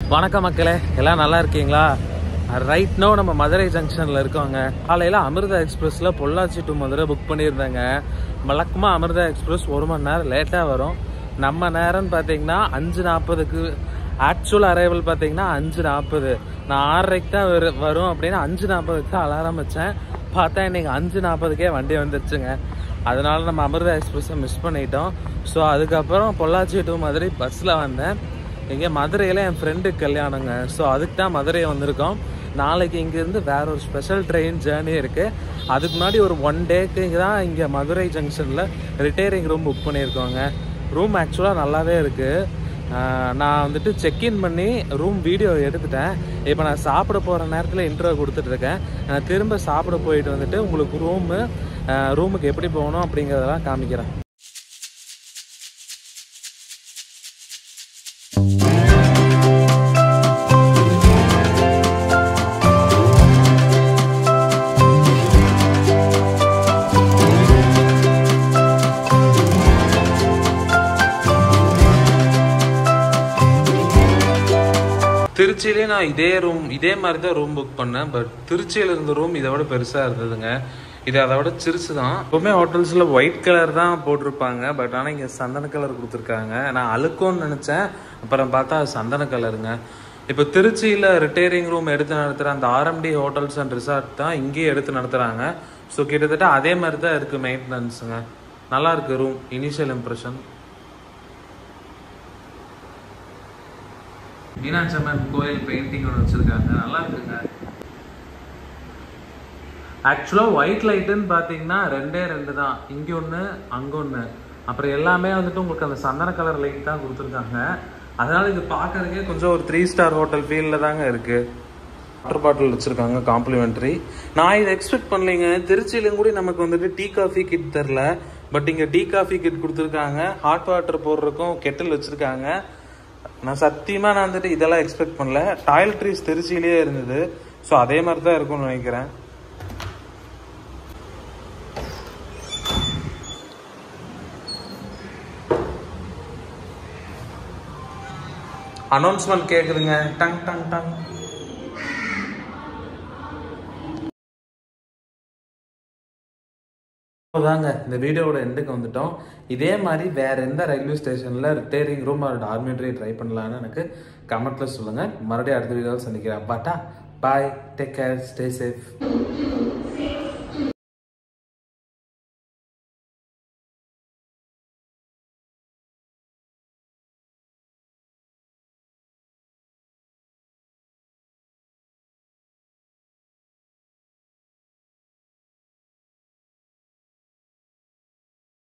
வணக்கம் மக்களே எல்லாம் நல்லா இருக்கீங்களா ரைட் நோ நம்ம மதுரை ஜங்ஷனில் இருக்கோங்க காலையில் அமிர்தா எக்ஸ்பிரஸில் பொள்ளாச்சி டு மதுரை புக் பண்ணியிருந்தேங்க வழக்கமாக அமிர்தா எக்ஸ்பிரஸ் ஒரு மணி நேரம் லேட்டாக வரும் நம்ம நேரம்னு பார்த்தீங்கன்னா அஞ்சு நாற்பதுக்கு ஆக்சுவல் அரைவல் பார்த்தீங்கன்னா அஞ்சு நாற்பது நான் ஆறரைக்கு தான் வரு- வரும் அப்படின்னு அஞ்சு நாற்பதுக்கு தான் அலாரம் வச்சேன் பார்த்தா இன்னைக்கு அஞ்சு நாற்பதுக்கே வண்டி வந்துருச்சுங்க அதனால நம்ம அமிர்தா எக்ஸ்பிரஸை மிஸ் பண்ணிட்டோம் ஸோ அதுக்கப்புறம் பொள்ளாச்சி டு மதுரை பஸ்ஸில் வந்தேன் இங்கே மதுரையில் என் ஃப்ரெண்டுக்கு கல்யாணங்க ஸோ அதுக்கு தான் மதுரை வந்திருக்கோம் நாளைக்கு இங்கேருந்து வேற ஒரு ஸ்பெஷல் ட்ரெயின் ஜேர்னி இருக்குது அதுக்கு முன்னாடி ஒரு ஒன் டேக்கு தான் இங்கே மதுரை ஜங்ஷனில் ரிட்டையரிங் ரூம் புக் பண்ணியிருக்கோங்க ரூம் ஆக்சுவலாக நல்லாவே இருக்குது நான் வந்துட்டு செக்இன் பண்ணி ரூம் வீடியோ எடுத்துட்டேன் இப்போ நான் சாப்பிட போகிற நேரத்தில் இன்ட்ரோ கொடுத்துட்ருக்கேன் நான் திரும்ப சாப்பிட போயிட்டு வந்துட்டு உங்களுக்கு ரூமு ரூமுக்கு எப்படி போகணும் அப்படிங்கிறதெல்லாம் காமிக்கிறேன் திருச்சியிலே நான் இதே ரூம் இதே மாதிரி தான் ரூம் புக் பண்ணேன் பட் திருச்சியில் இருந்த ரூம் இதை விட பெருசாக இருந்ததுங்க இது அதை விட சிறுசு தான் எப்பவுமே ஹோட்டல்ஸில் ஒயிட் கலர் தான் போட்டிருப்பாங்க பட் ஆனால் இங்கே சந்தன கலர் கொடுத்துருக்காங்க நான் அழுக்கும்னு நினச்சேன் அப்புறம் பார்த்தா அது சந்தன கலருங்க இப்போ திருச்சியில் ரிட்டையரிங் ரூம் எடுத்து நடத்துகிற அந்த ஆர்எம்டி ஹோட்டல்ஸ் அண்ட் ரிசார்ட் தான் இங்கேயே எடுத்து நடத்துகிறாங்க ஸோ கிட்டத்தட்ட அதே மாதிரி தான் இருக்குது மெயின்டெனன்ஸுங்க நல்லா இருக்கு room initial impression Meenakshi Amman கோயில் பெயிண்டிங் ஒன்று வச்சிருக்காங்க நல்லா இருக்குங்க ஆக்சுவலாக ஒயிட் லைட்டுன்னு பார்த்தீங்கன்னா ரெண்டே ரெண்டு தான் இங்கே ஒன்று அங்கே ஒன்று அப்புறம் எல்லாமே வந்துட்டு உங்களுக்கு அந்த சந்தன கலர் லைட் தான் கொடுத்துருக்காங்க அதனால இது பார்க்கறதுக்கே கொஞ்சம் ஒரு த்ரீ ஸ்டார் ஹோட்டல் ஃபீலில் தாங்க இருக்கு வாட்டர் பாட்டில் வச்சுருக்காங்க காம்ப்ளிமெண்ட்ரி நான் இதை எக்ஸ்பெக்ட் பண்ணலைங்க திருச்சியிலும் கூட நமக்கு வந்துட்டு டீ காஃபி கிட் தெரில பட் இங்கே டீ காஃபி கிட் கொடுத்துருக்காங்க ஹாட் வாட்டர் போடுறதுக்கும் கெட்டில் வச்சுருக்காங்க நான் சத்தியமாக நான் வந்துட்டு இதெல்லாம் எக்ஸ்பெக்ட் பண்ணல டாய்லெட்ரிஸ் திருச்சியிலேயே இருந்தது ஸோ அதே மாதிரி தான் இருக்கும்னு நினைக்கிறேன் அனௌன்ஸ்மெண்ட் கேக்குதுங்க டங் டங் டங் தாங்க இந்த வீடியோவோட எண்டுக்கு வந்துட்டோம் இதே மாதிரி வேற எந்த ரயில்வே ஸ்டேஷன்ல retiring room or dormitory try பண்ணலான்னு எனக்கு கமெண்ட்ல சொல்லுங்க மறுபடியும் அடுத்த வீடியோவில் சந்திக்கிறேன் பாட்டா bye take care stay safe